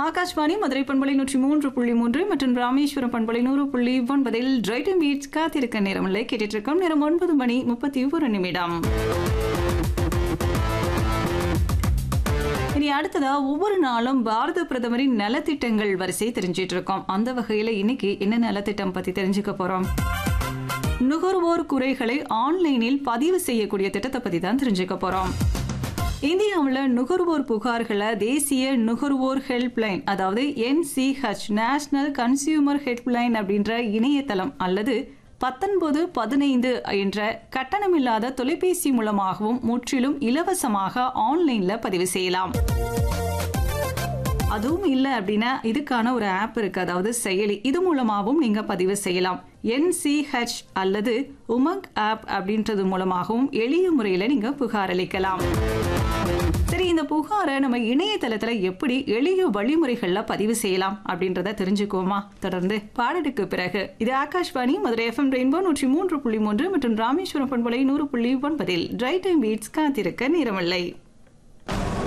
ஆகாஷ்வாணி மதுரை பண்பலை நூற்றி மூன்று புள்ளி மூன்று மற்றும் ராமேஸ்வரம் பண்பலை நூறு புள்ளி ஒன்பதில் டிரைட்டன் பீட்ஸ் காத்திருக்க நேரமில்லை கேட்டுட்டு இருக்கோம் நேரம் ஒன்பது மணி முப்பத்தி ஒரு நிமிடம் இனி அடுத்ததா ஒவ்வொரு நாளும் பாரத பிரதமரின் நலத்திட்டங்கள் வரிசை தெரிஞ்சிட்டு இருக்கோம் அந்த வகையில இன்னைக்கு என்ன நலத்திட்டம் பத்தி தெரிஞ்சுக்க போறோம் நுகர்வோர் குறைகளை ஆன்லைனில் பதிவு செய்யக்கூடிய திட்டத்தை பத்தி தான் தெரிஞ்சுக்க போறோம் இந்தியாவில் நுகர்வோர் புகார்களை தேசிய நுகர்வோர் ஹெல்ப்லைன் அதாவது என்சிஹெச் நேஷனல் கன்சியூமர் ஹெல்ப்லைன் அப்படின்ற இணையதளம் அல்லது பத்தொன்பது பதினைந்து என்ற கட்டணமில்லாத தொலைபேசி மூலமாகவும் முற்றிலும் இலவசமாக ஆன்லைன்ல பதிவு செய்யலாம் அதுவும் இல்லை அப்படின்னா இதுக்கான ஒரு ஆப் இருக்கு அதாவது செயலி இது மூலமாகவும் நீங்க பதிவு செய்யலாம் என்சிஹெச் அல்லது உமங் ஆப் அப்படின்றது மூலமாகவும் எளிய முறையில் நீங்க புகார் அளிக்கலாம் சரி இந்த புகாரை நம்ம இணையதளத்துல எப்படி எளிய வழிமுறைகள்ல பதிவு செய்யலாம் அப்படின்றத தெரிஞ்சுக்குவோமா தொடர்ந்து பாடலுக்கு பிறகு இது ஆகாஷ்வாணி மதுரை எஃப்எம் ரெயின்போ நூற்றி மூன்று புள்ளி மூன்று மற்றும் ராமேஸ்வரம் பண்பலை நூறு புள்ளி ஒன்பதில் ட்ரை டைம் பீட்ஸ் காத்திருக்க நேரமில்லை